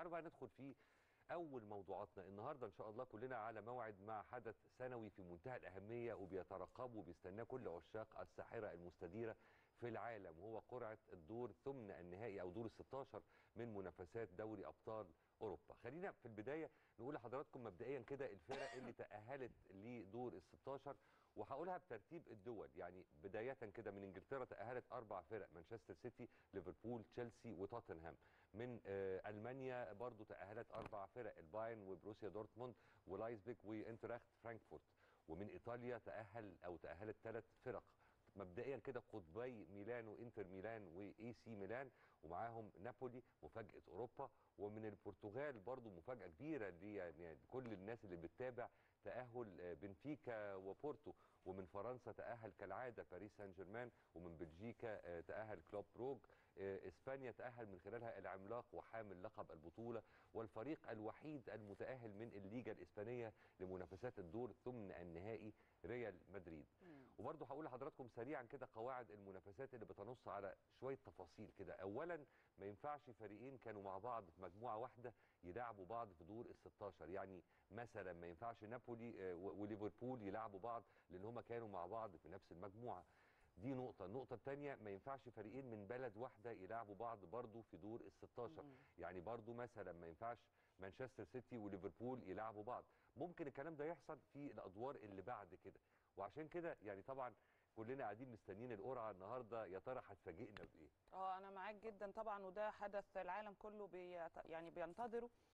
تعالوا بقى ندخل في اول موضوعاتنا النهارده ان شاء الله كلنا على موعد مع حدث سنوي في منتهى الاهميه وبيترقبه وبيستناه كل عشاق الساحره المستديره في العالم وهو قرعه الدور ثمن النهائي او دور ال 16 من منافسات دوري ابطال اوروبا خلينا في البدايه نقول لحضراتكم مبدئيا كده الفرق اللي تاهلت لدور ال 16 وهقولها بترتيب الدول يعني بدايه كده من انجلترا تاهلت اربع فرق مانشستر سيتي ليفربول تشيلسي وتوتنهام من آه المانيا برضو تاهلت اربع فرق البايرن وبروسيا دورتموند ولايزبيك وانتراخت فرانكفورت ومن ايطاليا تاهل او تاهلت ثلاث فرق مبدئيا كده قطبي ميلان وانتر ميلان واي سي ميلان ومعاهم نابولي مفاجاه اوروبا ومن البرتغال برضو مفاجاه كبيره لي يعني كل الناس اللي بتتابع تاهل بنفيكا وبورتو ومن فرنسا تاهل كالعاده باريس سان جيرمان ومن بلجيكا تاهل كلوب بروج اسبانيا تاهل من خلالها العملاق وحامل لقب البطوله والفريق الوحيد المتاهل من الليجا الاسبانيه لمنافسات الدور ثمن النهائي ريال مدريد وبرضه هقول لحضراتكم سريعا كده قواعد المنافسات اللي بتنص على شويه تفاصيل كده اولا ما ينفعش فريقين كانوا مع بعض في مجموعه واحده يلعبوا بعض في دور ال 16 يعني مثلا ما ينفعش نابولي وليفربول يلعبوا بعض لان هم كانوا مع بعض في نفس المجموعه دي نقطة، النقطة الثانية ما ينفعش فريقين من بلد واحدة يلعبوا بعض برضه في دور ال 16 مم. يعني برضه مثلا ما ينفعش مانشستر سيتي وليفربول يلعبوا بعض، ممكن الكلام ده يحصل في الأدوار اللي بعد كده، وعشان كده يعني طبعا كلنا قاعدين مستنيين القرعه النهارده يا ترى هتفاجئنا بايه؟ اه انا معاك جدا طبعا وده حدث العالم كله بي يعني بينتظره